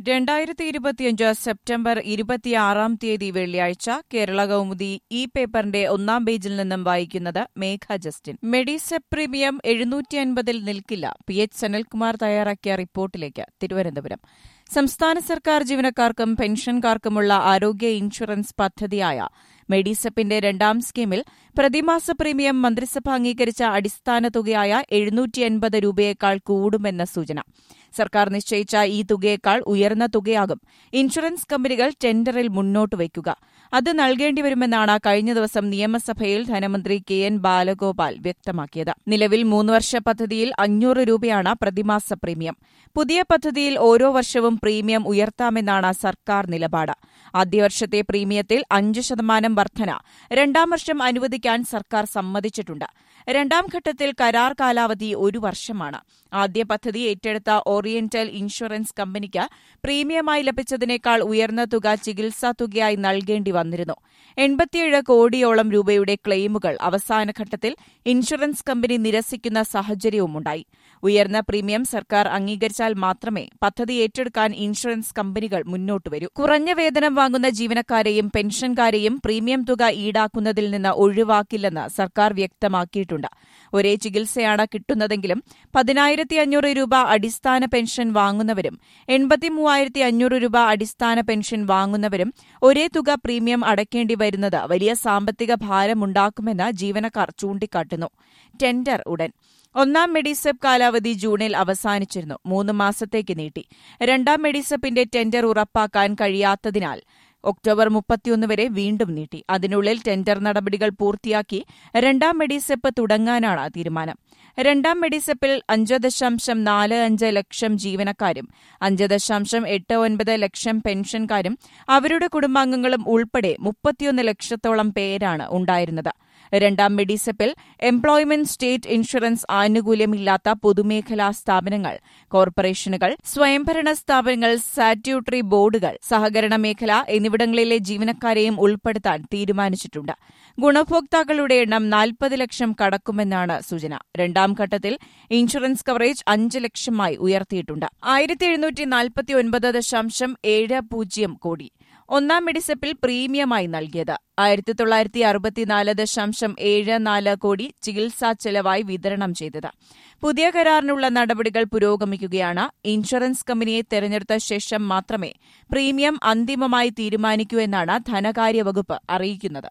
രണ്ടായിരത്തി ഇരുപത്തിയഞ്ച് സെപ്റ്റംബർ ഇരുപത്തിയാറാം തീയതി വെള്ളിയാഴ്ച കേരള കൗമുദി ഈ പേപ്പറിന്റെ ഒന്നാം പേജിൽ നിന്നും വായിക്കുന്നത് മേഘ ജസ്റ്റിൻ മെഡിസെപ് പ്രീമിയം എഴുന്നൂറ്റി അൻപതിൽ നിൽക്കില്ല പി എച്ച് സനൽകുമാർ തയ്യാറാക്കിയ റിപ്പോർട്ടിലേക്ക് തിരുവനന്തപുരം സംസ്ഥാന സർക്കാർ ജീവനക്കാർക്കും പെൻഷൻകാർക്കുമുള്ള ആരോഗ്യ ഇൻഷുറൻസ് പദ്ധതിയായ മെഡിസെപ്പിന്റെ രണ്ടാം സ്കീമിൽ പ്രതിമാസ പ്രീമിയം മന്ത്രിസഭ അംഗീകരിച്ച അടിസ്ഥാന തുകയായ എഴുന്നൂറ്റി എൺപത് രൂപയേക്കാൾ കൂടുമെന്ന സൂചന സർക്കാർ നിശ്ചയിച്ച ഈ തുകയേക്കാൾ ഉയർന്ന തുകയാകും ഇൻഷുറൻസ് കമ്പനികൾ ടെൻഡറിൽ മുന്നോട്ട് വയ്ക്കുക അത് നൽകേണ്ടിവരുമെന്നാണ് കഴിഞ്ഞ ദിവസം നിയമസഭയിൽ ധനമന്ത്രി കെ എൻ ബാലഗോപാൽ വ്യക്തമാക്കിയത് നിലവിൽ മൂന്ന് വർഷ പദ്ധതിയിൽ അഞ്ഞൂറ് രൂപയാണ് പ്രതിമാസ പ്രീമിയം പുതിയ പദ്ധതിയിൽ ഓരോ വർഷവും പ്രീമിയം ഉയർത്താമെന്നാണ് സർക്കാർ നിലപാട് ആദ്യ വർഷത്തെ പ്രീമിയത്തിൽ അഞ്ച് ശതമാനം വർധന രണ്ടാം വർഷം അനുവദിക്കാൻ സർക്കാർ സമ്മതിച്ചിട്ടുണ്ട് രണ്ടാം ഘട്ടത്തിൽ കരാർ കാലാവധി ഒരു വർഷമാണ് ആദ്യ പദ്ധതി ഏറ്റെടുത്ത ഓറിയന്റൽ ഇൻഷുറൻസ് കമ്പനിക്ക് പ്രീമിയമായി ലഭിച്ചതിനേക്കാൾ ഉയർന്ന തുക ചികിത്സാ തുകയായി നൽകേണ്ടി വന്നിരുന്നു എൺപത്തിയേഴ് കോടിയോളം രൂപയുടെ ക്ലെയിമുകൾ അവസാന ഘട്ടത്തിൽ ഇൻഷുറൻസ് കമ്പനി നിരസിക്കുന്ന സാഹചര്യവുമുണ്ടായി ഉയർന്ന പ്രീമിയം സർക്കാർ അംഗീകരിച്ചാൽ മാത്രമേ പദ്ധതി ഏറ്റെടുക്കാൻ ഇൻഷുറൻസ് കമ്പനികൾ മുന്നോട്ട് വരൂ കുറഞ്ഞ വേതനം വാങ്ങുന്ന ജീവനക്കാരെയും പെൻഷൻകാരെയും പ്രീമിയം തുക ഈടാക്കുന്നതിൽ നിന്ന് ഒഴിവാക്കില്ലെന്ന് സർക്കാർ വ്യക്തമാക്കിയിട്ടുണ്ട് ഒരേ ചികിത്സയാണ് കിട്ടുന്നതെങ്കിലും പതിനായിരത്തി അഞ്ഞൂറ് രൂപ അടിസ്ഥാന പെൻഷൻ വാങ്ങുന്നവരും എൺപത്തിമൂവായിരത്തി അഞ്ഞൂറ് രൂപ അടിസ്ഥാന പെൻഷൻ വാങ്ങുന്നവരും ഒരേ തുക പ്രീമിയം അടയ്ക്കേണ്ടി വരുന്നത് വലിയ സാമ്പത്തിക ഭാരമുണ്ടാക്കുമെന്ന് ജീവനക്കാർ ചൂണ്ടിക്കാട്ടുന്നു ടെൻഡർ ഉടൻ ഒന്നാം മെഡിസെപ്പ് കാലാവധി ജൂണിൽ അവസാനിച്ചിരുന്നു മൂന്ന് മാസത്തേക്ക് നീട്ടി രണ്ടാം മെഡിസെപ്പിന്റെ ടെൻഡർ ഉറപ്പാക്കാൻ കഴിയാത്തതിനാൽ ഒക്ടോബർ മുപ്പത്തിയൊന്ന് വരെ വീണ്ടും നീട്ടി അതിനുള്ളിൽ ടെൻഡർ നടപടികൾ പൂർത്തിയാക്കി രണ്ടാം മെഡിസെപ്പ് തുടങ്ങാനാണ് തീരുമാനം രണ്ടാം മെഡിസെപ്പിൽ അഞ്ച് ദശാംശം നാല് അഞ്ച് ലക്ഷം ജീവനക്കാരും അഞ്ച് ദശാംശം എട്ട് ഒൻപത് ലക്ഷം പെൻഷൻകാരും അവരുടെ കുടുംബാംഗങ്ങളും ഉൾപ്പെടെ മുപ്പത്തിയൊന്ന് ലക്ഷത്തോളം പേരാണ് ഉണ്ടായിരുന്നത് രണ്ടാം മെഡിസെപ്പിൽ എംപ്ലോയ്മെന്റ് സ്റ്റേറ്റ് ഇൻഷുറൻസ് ആനുകൂല്യമില്ലാത്ത പൊതുമേഖലാ സ്ഥാപനങ്ങൾ കോർപ്പറേഷനുകൾ സ്വയംഭരണ സ്ഥാപനങ്ങൾ സാറ്റ്യൂട്ടറി ബോർഡുകൾ സഹകരണ മേഖല എന്നിവിടങ്ങളിലെ ജീവനക്കാരെയും ഉൾപ്പെടുത്താൻ തീരുമാനിച്ചിട്ടുണ്ട് ഗുണഭോക്താക്കളുടെ എണ്ണം നാൽപ്പത് ലക്ഷം കടക്കുമെന്നാണ് സൂചന രണ്ടാം ഘട്ടത്തിൽ ഇൻഷുറൻസ് കവറേജ് അഞ്ച് ലക്ഷമായി ഉയർത്തിയിട്ടുണ്ട് ആയിരത്തി എഴുന്നൂറ്റി നാൽപ്പത്തി ഒൻപത് ദശാംശം ഏഴ് പൂജ്യം കോടി ഒന്നാം മെഡിസെപ്പിൽ പ്രീമിയമായി നൽകിയത് ആയിരത്തി തൊള്ളായിരത്തി അറുപത്തിനാല് ദശാംശം ഏഴ് നാല് കോടി ചികിത്സാ ചെലവായി വിതരണം ചെയ്തത് പുതിയ കരാറിനുള്ള നടപടികൾ പുരോഗമിക്കുകയാണ് ഇൻഷുറൻസ് കമ്പനിയെ തെരഞ്ഞെടുത്ത ശേഷം മാത്രമേ പ്രീമിയം അന്തിമമായി തീരുമാനിക്കൂ എന്നാണ് ധനകാര്യ വകുപ്പ് അറിയിക്കുന്നത്